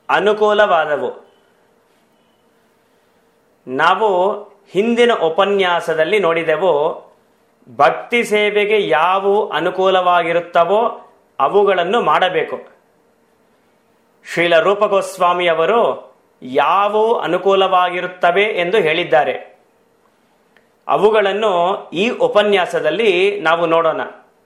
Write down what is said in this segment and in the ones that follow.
ಅನುಕೂಲವಾದವು ನಾವು ಹಿಂದಿನ ಉಪನ್ಯಾಸದಲ್ಲಿ ನೋಡಿದೆವು ಭಕ್ತಿ ಸೇವೆಗೆ ಯಾವುವು ಅನುಕೂಲವಾಗಿರುತ್ತವೋ ಅವುಗಳನ್ನು ಮಾಡಬೇಕು ಶ್ರೀಲ ರೂಪಗೋಸ್ವಾಮಿ ಅವರು ಯಾವುವು ಅನುಕೂಲವಾಗಿರುತ್ತವೆ ಎಂದು ಹೇಳಿದ್ದಾರೆ ಅವುಗಳನ್ನು ಈ ಉಪನ್ಯಾಸದಲ್ಲಿ ನಾವು ನೋಡೋಣ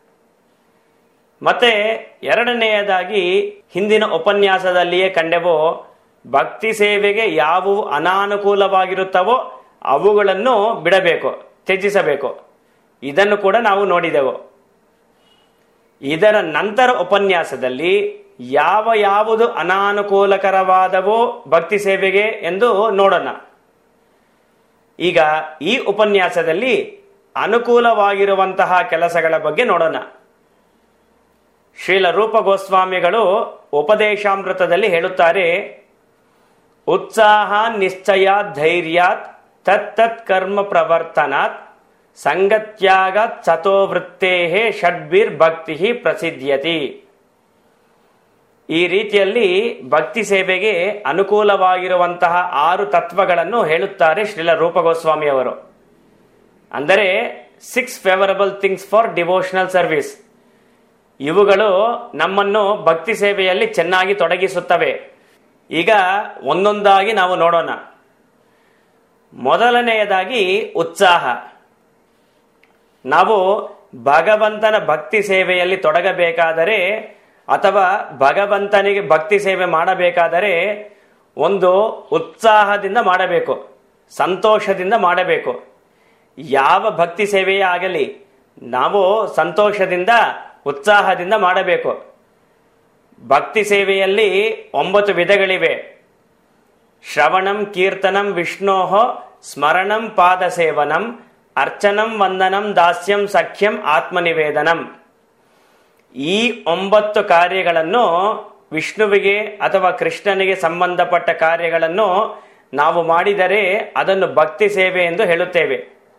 ಮತ್ತೆ ಎರಡನೆಯದಾಗಿ ಹಿಂದಿನ ಉಪನ್ಯಾಸದಲ್ಲಿಯೇ ಕಂಡೆವು ಭಕ್ತಿ ಸೇವೆಗೆ ಯಾವುವು ಅನಾನುಕೂಲವಾಗಿರುತ್ತವೋ ಅವುಗಳನ್ನು ಬಿಡಬೇಕು ತ್ಯಜಿಸಬೇಕು ಇದನ್ನು ಕೂಡ ನಾವು ನೋಡಿದೆವು ಇದರ ನಂತರ ಉಪನ್ಯಾಸದಲ್ಲಿ ಯಾವ ಯಾವುದು ಅನಾನುಕೂಲಕರವಾದವೋ ಭಕ್ತಿ ಸೇವೆಗೆ ಎಂದು ನೋಡೋಣ ಈಗ ಈ ಉಪನ್ಯಾಸದಲ್ಲಿ ಅನುಕೂಲವಾಗಿರುವಂತಹ ಕೆಲಸಗಳ ಬಗ್ಗೆ ನೋಡೋಣ ಶ್ರೀಲ ರೂಪ ಗೋಸ್ವಾಮಿಗಳು ಉಪದೇಶಾಮೃತದಲ್ಲಿ ಹೇಳುತ್ತಾರೆ ಉತ್ಸಾಹ ನಿಶ್ಚಯ ಧೈರ್ಯಾತ್ ತತ್ತತ್ ಕರ್ಮ ಪ್ರವರ್ತನಾತ್ ಸಂಗತ್ಯಾಗ ಚತೋವೃತ್ತೇ ಷಡ್ಬಿರ್ ಭಕ್ತಿ ಪ್ರಸಿದ್ಧ್ಯತಿ ಈ ರೀತಿಯಲ್ಲಿ ಭಕ್ತಿ ಸೇವೆಗೆ ಅನುಕೂಲವಾಗಿರುವಂತಹ ಆರು ತತ್ವಗಳನ್ನು ಹೇಳುತ್ತಾರೆ ಶ್ರೀಲ ರೂಪ ಗೋಸ್ವಾಮಿ ಅವರು ಅಂದರೆ six favourable things for devotional service ಇವುಗಳು ನಮ್ಮನ್ನು ಭಕ್ತಿ ಸೇವೆಯಲ್ಲಿ ಚೆನ್ನಾಗಿ ತೊಡಗಿಸುತ್ತವೆ ಈಗ ಒಂದೊಂದಾಗಿ ನಾವು ನೋಡೋಣ ಮೊದಲನೆಯದಾಗಿ ಉತ್ಸಾಹ ನಾವು ಭಗವಂತನ ಭಕ್ತಿ ಸೇವೆಯಲ್ಲಿ ತೊಡಗಬೇಕಾದರೆ ಅಥವಾ ಭಗವಂತನಿಗೆ ಭಕ್ತಿ ಸೇವೆ ಮಾಡಬೇಕಾದರೆ ಒಂದು ಉತ್ಸಾಹದಿಂದ ಮಾಡಬೇಕು ಸಂತೋಷದಿಂದ ಮಾಡಬೇಕು ಯಾವ ಭಕ್ತಿ ಸೇವೆಯೇ ಆಗಲಿ ನಾವು ಸಂತೋಷದಿಂದ ಉತ್ಸಾಹದಿಂದ ಮಾಡಬೇಕು ಭಕ್ತಿ ಸೇವೆಯಲ್ಲಿ ಒಂಬತ್ತು ವಿಧಗಳಿವೆ ಶ್ರವಣಂ ಕೀರ್ತನಂ ವಿಷ್ಣೋಹ ಸ್ಮರಣಂ ಪಾದ ಸೇವನಂ ಅರ್ಚನಂ ವಂದನಂ ದಾಸ್ಯಂ ಸಖ್ಯಂ ಆತ್ಮನಿವೇದನಂ ಈ ಒಂಬತ್ತು ಕಾರ್ಯಗಳನ್ನು ವಿಷ್ಣುವಿಗೆ ಅಥವಾ ಕೃಷ್ಣನಿಗೆ ಸಂಬಂಧಪಟ್ಟ ಕಾರ್ಯಗಳನ್ನು ನಾವು ಮಾಡಿದರೆ ಅದನ್ನು ಭಕ್ತಿ ಸೇವೆ ಎಂದು ಹೇಳುತ್ತೇವೆ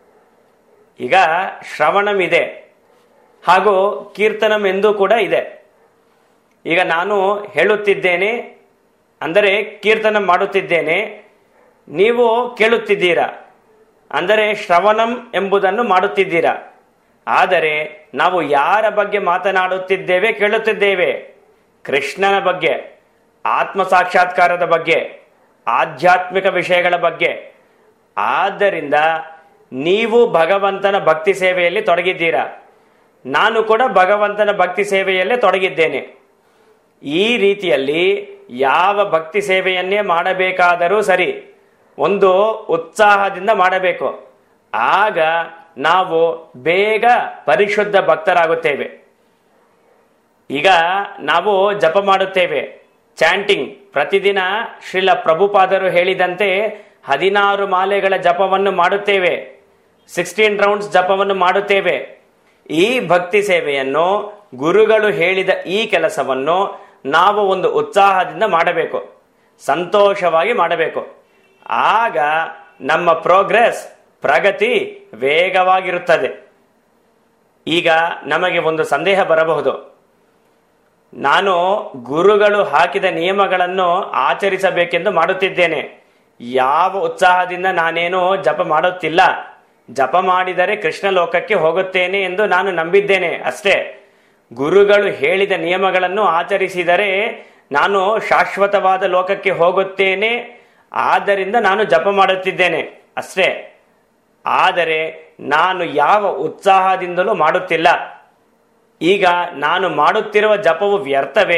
ಈಗ ಶ್ರವಣಂ ಇದೆ ಹಾಗೂ ಕೀರ್ತನಂ ಎಂದು ಕೂಡ ಇದೆ ಈಗ ನಾನು ಹೇಳುತ್ತಿದ್ದೇನೆ ಅಂದರೆ ಕೀರ್ತನ ಮಾಡುತ್ತಿದ್ದೇನೆ ನೀವು ಕೇಳುತ್ತಿದ್ದೀರಾ ಅಂದರೆ ಶ್ರವಣಂ ಎಂಬುದನ್ನು ಮಾಡುತ್ತಿದ್ದೀರಾ ಆದರೆ ನಾವು ಯಾರ ಬಗ್ಗೆ ಮಾತನಾಡುತ್ತಿದ್ದೇವೆ ಕೇಳುತ್ತಿದ್ದೇವೆ ಕೃಷ್ಣನ ಬಗ್ಗೆ ಆತ್ಮ ಸಾಕ್ಷಾತ್ಕಾರದ ಬಗ್ಗೆ ಆಧ್ಯಾತ್ಮಿಕ ವಿಷಯಗಳ ಬಗ್ಗೆ ಆದ್ದರಿಂದ ನೀವು ಭಗವಂತನ ಭಕ್ತಿ ಸೇವೆಯಲ್ಲಿ ತೊಡಗಿದ್ದೀರಾ ನಾನು ಕೂಡ ಭಗವಂತನ ಭಕ್ತಿ ಸೇವೆಯಲ್ಲೇ ತೊಡಗಿದ್ದೇನೆ ಈ ರೀತಿಯಲ್ಲಿ ಯಾವ ಭಕ್ತಿ ಸೇವೆಯನ್ನೇ ಮಾಡಬೇಕಾದರೂ ಸರಿ ಒಂದು ಉತ್ಸಾಹದಿಂದ ಮಾಡಬೇಕು ಆಗ ನಾವು ಬೇಗ ಪರಿಶುದ್ಧ ಭಕ್ತರಾಗುತ್ತೇವೆ ಈಗ ನಾವು ಜಪ ಮಾಡುತ್ತೇವೆ ಚಾಂಟಿಂಗ್ ಪ್ರತಿದಿನ ಶ್ರೀಲ ಪ್ರಭುಪಾದರು ಹೇಳಿದಂತೆ ಹದಿನಾರು ಮಾಲೆಗಳ ಜಪವನ್ನು ಮಾಡುತ್ತೇವೆ ಸಿಕ್ಸ್ಟೀನ್ ರೌಂಡ್ಸ್ ಜಪವನ್ನು ಮಾಡುತ್ತೇವೆ ಈ ಭಕ್ತಿ ಸೇವೆಯನ್ನು ಗುರುಗಳು ಹೇಳಿದ ಈ ಕೆಲಸವನ್ನು ನಾವು ಒಂದು ಉತ್ಸಾಹದಿಂದ ಮಾಡಬೇಕು ಸಂತೋಷವಾಗಿ ಮಾಡಬೇಕು ಆಗ ನಮ್ಮ ಪ್ರೋಗ್ರೆಸ್ ಪ್ರಗತಿ ವೇಗವಾಗಿರುತ್ತದೆ ಈಗ ನಮಗೆ ಒಂದು ಸಂದೇಹ ಬರಬಹುದು ನಾನು ಗುರುಗಳು ಹಾಕಿದ ನಿಯಮಗಳನ್ನು ಆಚರಿಸಬೇಕೆಂದು ಮಾಡುತ್ತಿದ್ದೇನೆ ಯಾವ ಉತ್ಸಾಹದಿಂದ ನಾನೇನು ಜಪ ಮಾಡುತ್ತಿಲ್ಲ ಜಪ ಮಾಡಿದರೆ ಕೃಷ್ಣ ಲೋಕಕ್ಕೆ ಹೋಗುತ್ತೇನೆ ಎಂದು ನಾನು ನಂಬಿದ್ದೇನೆ ಅಷ್ಟೇ ಗುರುಗಳು ಹೇಳಿದ ನಿಯಮಗಳನ್ನು ಆಚರಿಸಿದರೆ ನಾನು ಶಾಶ್ವತವಾದ ಲೋಕಕ್ಕೆ ಹೋಗುತ್ತೇನೆ ಆದ್ದರಿಂದ ನಾನು ಜಪ ಮಾಡುತ್ತಿದ್ದೇನೆ ಅಷ್ಟೇ ಆದರೆ ನಾನು ಯಾವ ಉತ್ಸಾಹದಿಂದಲೂ ಮಾಡುತ್ತಿಲ್ಲ ಈಗ ನಾನು ಮಾಡುತ್ತಿರುವ ಜಪವು ವ್ಯರ್ಥವೇ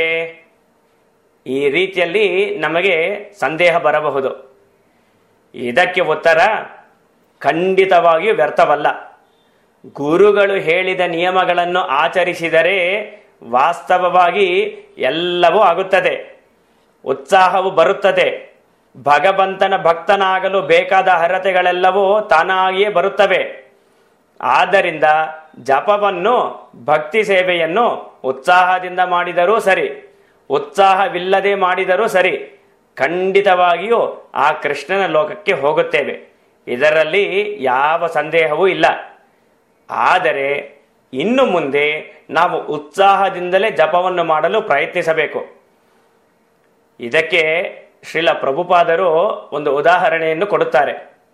ಈ ರೀತಿಯಲ್ಲಿ ನಮಗೆ ಸಂದೇಹ ಬರಬಹುದು ಇದಕ್ಕೆ ಉತ್ತರ ಖಂಡಿತವಾಗಿಯೂ ವ್ಯರ್ಥವಲ್ಲ ಗುರುಗಳು ಹೇಳಿದ ನಿಯಮಗಳನ್ನು ಆಚರಿಸಿದರೆ ವಾಸ್ತವವಾಗಿ ಎಲ್ಲವೂ ಆಗುತ್ತದೆ ಉತ್ಸಾಹವು ಬರುತ್ತದೆ ಭಗವಂತನ ಭಕ್ತನಾಗಲು ಬೇಕಾದ ಅರ್ಹತೆಗಳೆಲ್ಲವೂ ತಾನಾಗಿಯೇ ಬರುತ್ತವೆ ಆದ್ದರಿಂದ ಜಪವನ್ನು ಭಕ್ತಿ ಸೇವೆಯನ್ನು ಉತ್ಸಾಹದಿಂದ ಮಾಡಿದರೂ ಸರಿ ಉತ್ಸಾಹವಿಲ್ಲದೆ ಮಾಡಿದರೂ ಸರಿ ಖಂಡಿತವಾಗಿಯೂ ಆ ಕೃಷ್ಣನ ಲೋಕಕ್ಕೆ ಹೋಗುತ್ತೇವೆ ಇದರಲ್ಲಿ ಯಾವ ಸಂದೇಹವೂ ಇಲ್ಲ ಆದರೆ ಇನ್ನು ಮುಂದೆ ನಾವು ಉತ್ಸಾಹದಿಂದಲೇ ಜಪವನ್ನು ಮಾಡಲು ಪ್ರಯತ್ನಿಸಬೇಕು ಇದಕ್ಕೆ ಶ್ರೀಲ ಪ್ರಭುಪಾದರು ಒಂದು ಉದಾಹರಣೆಯನ್ನು ಕೊಡುತ್ತಾರೆ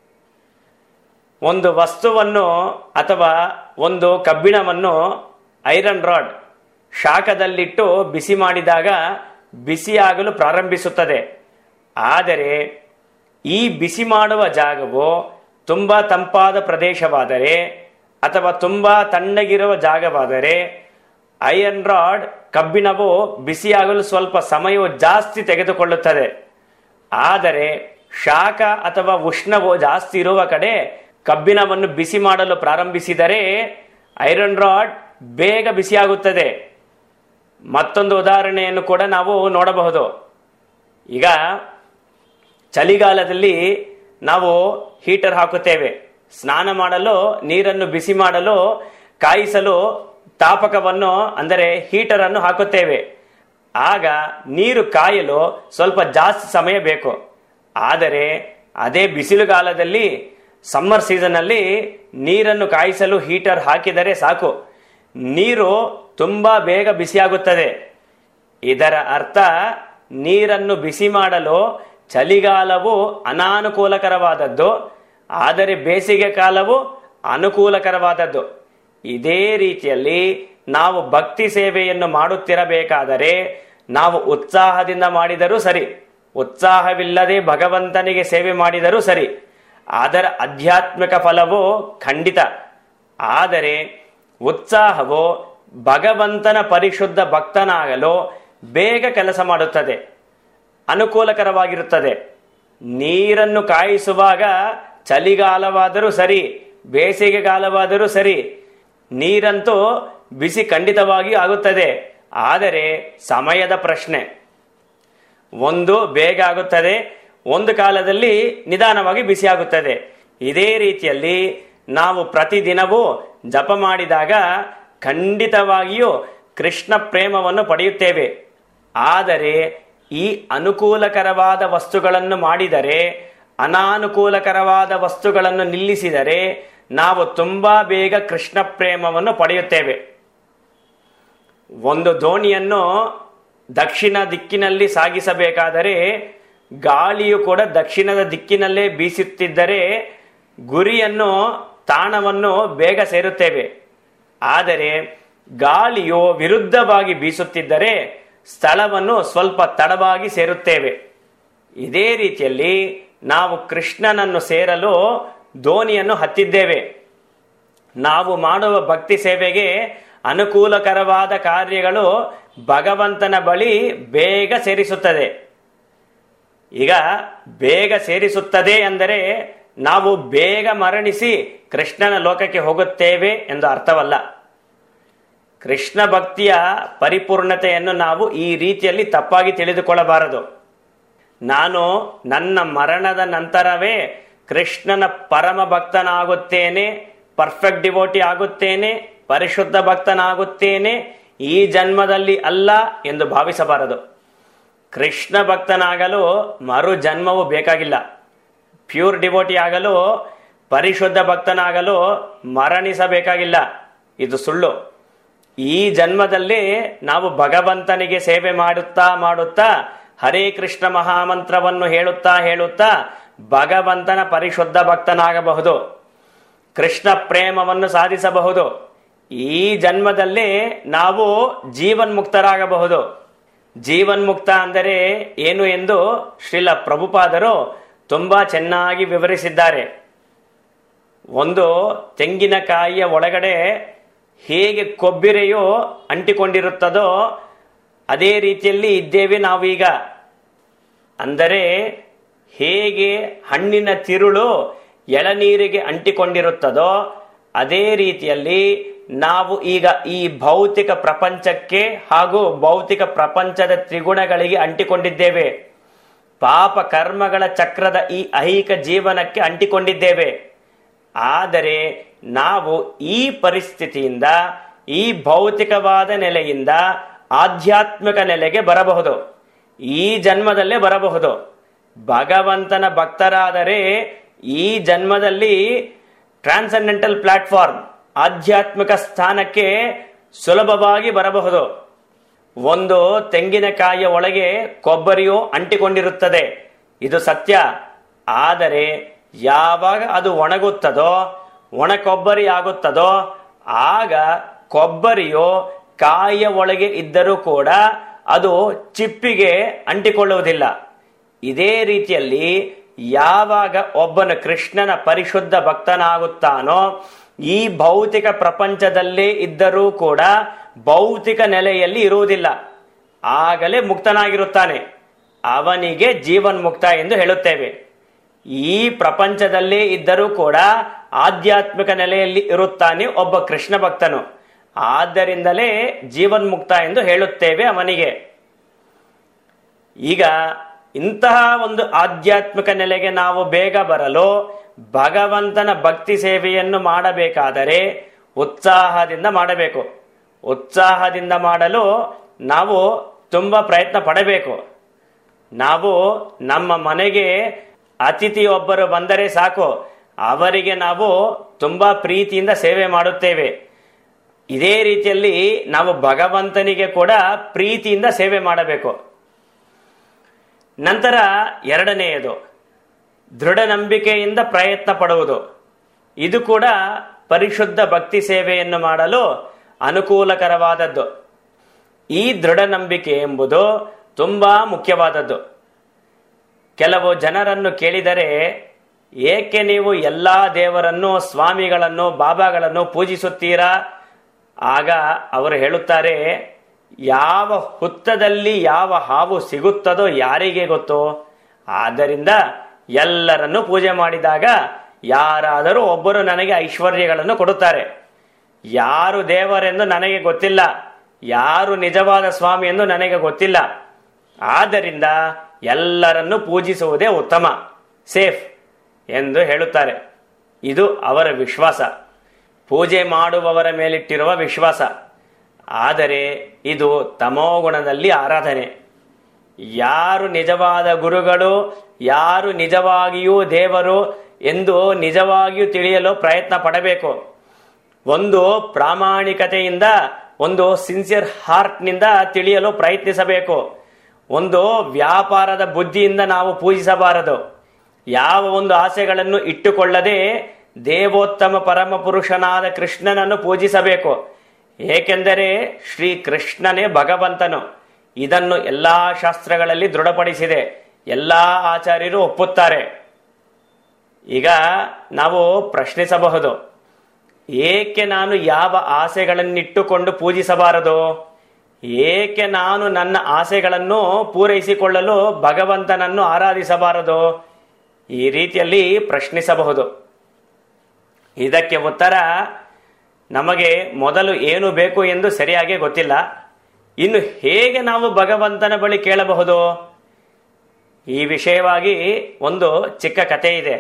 ಒಂದು ವಸ್ತುವನ್ನು ಅಥವಾ ಒಂದು ಕಬ್ಬಿಣವನ್ನು ಐರನ್ ರಾಡ್ ಶಾಖದಲ್ಲಿಟ್ಟು ಬಿಸಿ ಮಾಡಿದಾಗ ಬಿಸಿಯಾಗಲು ಪ್ರಾರಂಭಿಸುತ್ತದೆ ಆದರೆ ಈ ಬಿಸಿ ಮಾಡುವ ಜಾಗವು ತುಂಬ ತಂಪಾದ ಪ್ರದೇಶವಾದರೆ ಅಥವಾ ತುಂಬ ತಣ್ಣಗಿರುವ ಜಾಗವಾದರೆ ಐರನ್ ರಾಡ್ ಕಬ್ಬಿಣವು ಬಿಸಿಯಾಗಲು ಸ್ವಲ್ಪ ಸಮಯವು ಜಾಸ್ತಿ ತೆಗೆದುಕೊಳ್ಳುತ್ತದೆ ಆದರೆ ಶಾಖ ಅಥವಾ ಉಷ್ಣವು ಜಾಸ್ತಿ ಇರುವ ಕಡೆ ಕಬ್ಬಿಣವನ್ನು ಬಿಸಿ ಮಾಡಲು ಪ್ರಾರಂಭಿಸಿದರೆ ಐರನ್ ರಾಡ್ ಬೇಗ ಬಿಸಿಯಾಗುತ್ತದೆ ಮತ್ತೊಂದು ಉದಾಹರಣೆಯನ್ನು ಕೂಡ ನಾವು ನೋಡಬಹುದು ಈಗ ಚಳಿಗಾಲದಲ್ಲಿ ನಾವು ಹೀಟರ್ ಹಾಕುತ್ತೇವೆ ಸ್ನಾನ ಮಾಡಲು ನೀರನ್ನು ಬಿಸಿ ಮಾಡಲು ಕಾಯಿಸಲು ತಾಪಕವನ್ನು ಅಂದರೆ ಹೀಟರ್ ಅನ್ನು ಹಾಕುತ್ತೇವೆ ಆಗ ನೀರು ಕಾಯಲು ಸ್ವಲ್ಪ ಜಾಸ್ತಿ ಸಮಯ ಬೇಕು ಆದರೆ ಅದೇ ಬಿಸಿಲುಗಾಲದಲ್ಲಿ ಸಮ್ಮರ್ ಸೀಸನ್ ಅಲ್ಲಿ ನೀರನ್ನು ಕಾಯಿಸಲು ಹೀಟರ್ ಹಾಕಿದರೆ ಸಾಕು ನೀರು ತುಂಬಾ ಬೇಗ ಬಿಸಿಯಾಗುತ್ತದೆ ಇದರ ಅರ್ಥ ನೀರನ್ನು ಬಿಸಿ ಮಾಡಲು ಚಳಿಗಾಲವು ಅನಾನುಕೂಲಕರವಾದದ್ದು ಆದರೆ ಬೇಸಿಗೆ ಕಾಲವು ಅನುಕೂಲಕರವಾದದ್ದು ಇದೇ ರೀತಿಯಲ್ಲಿ ನಾವು ಭಕ್ತಿ ಸೇವೆಯನ್ನು ಮಾಡುತ್ತಿರಬೇಕಾದರೆ ನಾವು ಉತ್ಸಾಹದಿಂದ ಮಾಡಿದರೂ ಸರಿ ಉತ್ಸಾಹವಿಲ್ಲದೆ ಭಗವಂತನಿಗೆ ಸೇವೆ ಮಾಡಿದರೂ ಸರಿ ಅದರ ಆಧ್ಯಾತ್ಮಿಕ ಫಲವು ಖಂಡಿತ ಆದರೆ ಉತ್ಸಾಹವು ಭಗವಂತನ ಪರಿಶುದ್ಧ ಭಕ್ತನಾಗಲು ಬೇಗ ಕೆಲಸ ಮಾಡುತ್ತದೆ ಅನುಕೂಲಕರವಾಗಿರುತ್ತದೆ ನೀರನ್ನು ಕಾಯಿಸುವಾಗ ಚಳಿಗಾಲವಾದರೂ ಸರಿ ಬೇಸಿಗೆಗಾಲವಾದರೂ ಸರಿ ನೀರಂತೂ ಬಿಸಿ ಖಂಡಿತವಾಗಿಯೂ ಆಗುತ್ತದೆ ಆದರೆ ಸಮಯದ ಪ್ರಶ್ನೆ ಒಂದು ಬೇಗ ಆಗುತ್ತದೆ ಒಂದು ಕಾಲದಲ್ಲಿ ನಿಧಾನವಾಗಿ ಬಿಸಿಯಾಗುತ್ತದೆ ಇದೇ ರೀತಿಯಲ್ಲಿ ನಾವು ಪ್ರತಿದಿನವೂ ಜಪ ಮಾಡಿದಾಗ ಖಂಡಿತವಾಗಿಯೂ ಕೃಷ್ಣ ಪ್ರೇಮವನ್ನು ಪಡೆಯುತ್ತೇವೆ ಆದರೆ ಈ ಅನುಕೂಲಕರವಾದ ವಸ್ತುಗಳನ್ನು ಮಾಡಿದರೆ ಅನಾನುಕೂಲಕರವಾದ ವಸ್ತುಗಳನ್ನು ನಿಲ್ಲಿಸಿದರೆ ನಾವು ತುಂಬಾ ಬೇಗ ಕೃಷ್ಣ ಪ್ರೇಮವನ್ನು ಪಡೆಯುತ್ತೇವೆ ಒಂದು ದೋಣಿಯನ್ನು ದಕ್ಷಿಣ ದಿಕ್ಕಿನಲ್ಲಿ ಸಾಗಿಸಬೇಕಾದರೆ ಗಾಳಿಯು ಕೂಡ ದಕ್ಷಿಣದ ದಿಕ್ಕಿನಲ್ಲೇ ಬೀಸುತ್ತಿದ್ದರೆ ಗುರಿಯನ್ನು ತಾಣವನ್ನು ಬೇಗ ಸೇರುತ್ತೇವೆ ಆದರೆ ಗಾಳಿಯು ವಿರುದ್ಧವಾಗಿ ಬೀಸುತ್ತಿದ್ದರೆ ಸ್ಥಳವನ್ನು ಸ್ವಲ್ಪ ತಡವಾಗಿ ಸೇರುತ್ತೇವೆ ಇದೇ ರೀತಿಯಲ್ಲಿ ನಾವು ಕೃಷ್ಣನನ್ನು ಸೇರಲು ದೋಣಿಯನ್ನು ಹತ್ತಿದ್ದೇವೆ ನಾವು ಮಾಡುವ ಭಕ್ತಿ ಸೇವೆಗೆ ಅನುಕೂಲಕರವಾದ ಕಾರ್ಯಗಳು ಭಗವಂತನ ಬಳಿ ಬೇಗ ಸೇರಿಸುತ್ತದೆ ಈಗ ಬೇಗ ಸೇರಿಸುತ್ತದೆ ಅಂದರೆ ನಾವು ಬೇಗ ಮರಣಿಸಿ ಕೃಷ್ಣನ ಲೋಕಕ್ಕೆ ಹೋಗುತ್ತೇವೆ ಎಂದು ಅರ್ಥವಲ್ಲ ಕೃಷ್ಣ ಭಕ್ತಿಯ ಪರಿಪೂರ್ಣತೆಯನ್ನು ನಾವು ಈ ರೀತಿಯಲ್ಲಿ ತಪ್ಪಾಗಿ ತಿಳಿದುಕೊಳ್ಳಬಾರದು ನಾನು ನನ್ನ ಮರಣದ ನಂತರವೇ ಕೃಷ್ಣನ ಪರಮ ಭಕ್ತನಾಗುತ್ತೇನೆ ಪರ್ಫೆಕ್ಟ್ ಡಿವೋಟಿ ಆಗುತ್ತೇನೆ ಪರಿಶುದ್ಧ ಭಕ್ತನಾಗುತ್ತೇನೆ ಈ ಜನ್ಮದಲ್ಲಿ ಅಲ್ಲ ಎಂದು ಭಾವಿಸಬಾರದು ಕೃಷ್ಣ ಭಕ್ತನಾಗಲು ಮರು ಜನ್ಮವು ಬೇಕಾಗಿಲ್ಲ ಪ್ಯೂರ್ ಡಿವೋಟಿ ಆಗಲು ಪರಿಶುದ್ಧ ಭಕ್ತನಾಗಲು ಮರಣಿಸಬೇಕಾಗಿಲ್ಲ ಇದು ಸುಳ್ಳು ಈ ಜನ್ಮದಲ್ಲಿ ನಾವು ಭಗವಂತನಿಗೆ ಸೇವೆ ಮಾಡುತ್ತಾ ಮಾಡುತ್ತಾ ಹರೇ ಕೃಷ್ಣ ಮಹಾಮಂತ್ರವನ್ನು ಹೇಳುತ್ತಾ ಹೇಳುತ್ತಾ ಭಗವಂತನ ಪರಿಶುದ್ಧ ಭಕ್ತನಾಗಬಹುದು ಕೃಷ್ಣ ಪ್ರೇಮವನ್ನು ಸಾಧಿಸಬಹುದು ಈ ಜನ್ಮದಲ್ಲಿ ನಾವು ಜೀವನ್ಮುಕ್ತರಾಗಬಹುದು ಜೀವನ್ಮುಕ್ತ ಅಂದರೆ ಏನು ಎಂದು ಶ್ರೀಲ ಪ್ರಭುಪಾದರು ತುಂಬಾ ಚೆನ್ನಾಗಿ ವಿವರಿಸಿದ್ದಾರೆ ಒಂದು ತೆಂಗಿನಕಾಯಿಯ ಒಳಗಡೆ ಹೇಗೆ ಕೊಬ್ಬಿರೆಯು ಅಂಟಿಕೊಂಡಿರುತ್ತದೋ ಅದೇ ರೀತಿಯಲ್ಲಿ ಇದ್ದೇವೆ ನಾವೀಗ ಅಂದರೆ ಹೇಗೆ ಹಣ್ಣಿನ ತಿರುಳು ಎಳನೀರಿಗೆ ಅಂಟಿಕೊಂಡಿರುತ್ತದೋ ಅದೇ ರೀತಿಯಲ್ಲಿ ನಾವು ಈಗ ಈ ಭೌತಿಕ ಪ್ರಪಂಚಕ್ಕೆ ಹಾಗೂ ಭೌತಿಕ ಪ್ರಪಂಚದ ತ್ರಿಗುಣಗಳಿಗೆ ಅಂಟಿಕೊಂಡಿದ್ದೇವೆ ಪಾಪ ಕರ್ಮಗಳ ಚಕ್ರದ ಈ ಐಹಿಕ ಜೀವನಕ್ಕೆ ಅಂಟಿಕೊಂಡಿದ್ದೇವೆ ಆದರೆ ನಾವು ಈ ಪರಿಸ್ಥಿತಿಯಿಂದ ಈ ಭೌತಿಕವಾದ ನೆಲೆಯಿಂದ ಆಧ್ಯಾತ್ಮಿಕ ನೆಲೆಗೆ ಬರಬಹುದು ಈ ಜನ್ಮದಲ್ಲೇ ಬರಬಹುದು ಭಗವಂತನ ಭಕ್ತರಾದರೆ ಈ ಜನ್ಮದಲ್ಲಿ ಟ್ರಾನ್ಸೆಂಡೆಂಟಲ್ ಪ್ಲಾಟ್ಫಾರ್ಮ್ ಆಧ್ಯಾತ್ಮಿಕ ಸ್ಥಾನಕ್ಕೆ ಸುಲಭವಾಗಿ ಬರಬಹುದು ಒಂದು ತೆಂಗಿನಕಾಯಿಯ ಒಳಗೆ ಕೊಬ್ಬರಿಯು ಅಂಟಿಕೊಂಡಿರುತ್ತದೆ ಇದು ಸತ್ಯ ಆದರೆ ಯಾವಾಗ ಅದು ಒಣಗುತ್ತದೋ ಒಣ ಕೊಬ್ಬರಿ ಆಗುತ್ತದೋ ಆಗ ಕೊಬ್ಬರಿಯು ಕಾಯಿಯ ಒಳಗೆ ಇದ್ದರೂ ಕೂಡ ಅದು ಚಿಪ್ಪಿಗೆ ಅಂಟಿಕೊಳ್ಳುವುದಿಲ್ಲ ಇದೇ ರೀತಿಯಲ್ಲಿ ಯಾವಾಗ ಒಬ್ಬನು ಕೃಷ್ಣನ ಪರಿಶುದ್ಧ ಭಕ್ತನಾಗುತ್ತಾನೋ ಈ ಭೌತಿಕ ಪ್ರಪಂಚದಲ್ಲೇ ಇದ್ದರೂ ಕೂಡ ಭೌತಿಕ ನೆಲೆಯಲ್ಲಿ ಇರುವುದಿಲ್ಲ ಆಗಲೇ ಮುಕ್ತನಾಗಿರುತ್ತಾನೆ ಅವನಿಗೆ ಜೀವನ್ ಮುಕ್ತ ಎಂದು ಹೇಳುತ್ತೇವೆ ಈ ಪ್ರಪಂಚದಲ್ಲೇ ಇದ್ದರೂ ಕೂಡ ಆಧ್ಯಾತ್ಮಿಕ ನೆಲೆಯಲ್ಲಿ ಇರುತ್ತಾನೆ ಒಬ್ಬ ಕೃಷ್ಣ ಭಕ್ತನು ಆದ್ದರಿಂದಲೇ ಜೀವನ್ ಮುಕ್ತ ಎಂದು ಹೇಳುತ್ತೇವೆ ಅವನಿಗೆ ಈಗ ಇಂತಹ ಒಂದು ಆಧ್ಯಾತ್ಮಿಕ ನೆಲೆಗೆ ನಾವು ಬೇಗ ಬರಲು ಭಗವಂತನ ಭಕ್ತಿ ಸೇವೆಯನ್ನು ಮಾಡಬೇಕಾದರೆ ಉತ್ಸಾಹದಿಂದ ಮಾಡಬೇಕು ಉತ್ಸಾಹದಿಂದ ಮಾಡಲು ನಾವು ತುಂಬ ಪ್ರಯತ್ನ ಪಡಬೇಕು ನಾವು ನಮ್ಮ ಮನೆಗೆ ಅತಿಥಿಯೊಬ್ಬರು ಬಂದರೆ ಸಾಕು ಅವರಿಗೆ ನಾವು ತುಂಬಾ ಪ್ರೀತಿಯಿಂದ ಸೇವೆ ಮಾಡುತ್ತೇವೆ ಇದೇ ರೀತಿಯಲ್ಲಿ ನಾವು ಭಗವಂತನಿಗೆ ಕೂಡ ಪ್ರೀತಿಯಿಂದ ಸೇವೆ ಮಾಡಬೇಕು ನಂತರ ಎರಡನೆಯದು ದೃಢ ನಂಬಿಕೆಯಿಂದ ಪ್ರಯತ್ನ ಪಡುವುದು ಇದು ಕೂಡ ಪರಿಶುದ್ಧ ಭಕ್ತಿ ಸೇವೆಯನ್ನು ಮಾಡಲು ಅನುಕೂಲಕರವಾದದ್ದು ಈ ದೃಢ ನಂಬಿಕೆ ಎಂಬುದು ತುಂಬಾ ಮುಖ್ಯವಾದದ್ದು ಕೆಲವು ಜನರನ್ನು ಕೇಳಿದರೆ ಏಕೆ ನೀವು ಎಲ್ಲಾ ದೇವರನ್ನು ಸ್ವಾಮಿಗಳನ್ನು ಬಾಬಾಗಳನ್ನು ಪೂಜಿಸುತ್ತೀರಾ ಆಗ ಅವರು ಹೇಳುತ್ತಾರೆ ಯಾವ ಹುತ್ತದಲ್ಲಿ ಯಾವ ಹಾವು ಸಿಗುತ್ತದೋ ಯಾರಿಗೆ ಗೊತ್ತು ಆದ್ದರಿಂದ ಎಲ್ಲರನ್ನು ಪೂಜೆ ಮಾಡಿದಾಗ ಯಾರಾದರೂ ಒಬ್ಬರು ನನಗೆ ಐಶ್ವರ್ಯಗಳನ್ನು ಕೊಡುತ್ತಾರೆ ಯಾರು ದೇವರೆಂದು ನನಗೆ ಗೊತ್ತಿಲ್ಲ ಯಾರು ನಿಜವಾದ ಸ್ವಾಮಿ ಎಂದು ನನಗೆ ಗೊತ್ತಿಲ್ಲ ಆದ್ದರಿಂದ ಎಲ್ಲರನ್ನು ಪೂಜಿಸುವುದೇ ಉತ್ತಮ ಸೇಫ್ ಎಂದು ಹೇಳುತ್ತಾರೆ ಇದು ಅವರ ವಿಶ್ವಾಸ ಪೂಜೆ ಮಾಡುವವರ ಮೇಲಿಟ್ಟಿರುವ ವಿಶ್ವಾಸ ಆದರೆ ಇದು ತಮೋಗುಣದಲ್ಲಿ ಆರಾಧನೆ ಯಾರು ನಿಜವಾದ ಗುರುಗಳು ಯಾರು ನಿಜವಾಗಿಯೂ ದೇವರು ಎಂದು ನಿಜವಾಗಿಯೂ ತಿಳಿಯಲು ಪ್ರಯತ್ನ ಪಡಬೇಕು ಒಂದು ಪ್ರಾಮಾಣಿಕತೆಯಿಂದ ಒಂದು ಸಿನ್ಸಿಯರ್ ಹಾರ್ಟ್ನಿಂದ ತಿಳಿಯಲು ಪ್ರಯತ್ನಿಸಬೇಕು ಒಂದು ವ್ಯಾಪಾರದ ಬುದ್ಧಿಯಿಂದ ನಾವು ಪೂಜಿಸಬಾರದು ಯಾವ ಒಂದು ಆಸೆಗಳನ್ನು ಇಟ್ಟುಕೊಳ್ಳದೆ ದೇವೋತ್ತಮ ಪರಮ ಪುರುಷನಾದ ಕೃಷ್ಣನನ್ನು ಪೂಜಿಸಬೇಕು ಏಕೆಂದರೆ ಶ್ರೀ ಕೃಷ್ಣನೇ ಭಗವಂತನು ಇದನ್ನು ಎಲ್ಲಾ ಶಾಸ್ತ್ರಗಳಲ್ಲಿ ದೃಢಪಡಿಸಿದೆ ಎಲ್ಲಾ ಆಚಾರ್ಯರು ಒಪ್ಪುತ್ತಾರೆ ಈಗ ನಾವು ಪ್ರಶ್ನಿಸಬಹುದು ಏಕೆ ನಾನು ಯಾವ ಆಸೆಗಳನ್ನಿಟ್ಟುಕೊಂಡು ಪೂಜಿಸಬಾರದು ಏಕೆ ನಾನು ನನ್ನ ಆಸೆಗಳನ್ನು ಪೂರೈಸಿಕೊಳ್ಳಲು ಭಗವಂತನನ್ನು ಆರಾಧಿಸಬಾರದು ಈ ರೀತಿಯಲ್ಲಿ ಪ್ರಶ್ನಿಸಬಹುದು ಇದಕ್ಕೆ ಉತ್ತರ ನಮಗೆ ಮೊದಲು ಏನು ಬೇಕು ಎಂದು ಸರಿಯಾಗಿ ಗೊತ್ತಿಲ್ಲ ಇನ್ನು ಹೇಗೆ ನಾವು ಭಗವಂತನ ಬಳಿ ಕೇಳಬಹುದು ಈ ವಿಷಯವಾಗಿ ಒಂದು ಚಿಕ್ಕ ಕಥೆ ಇದೆ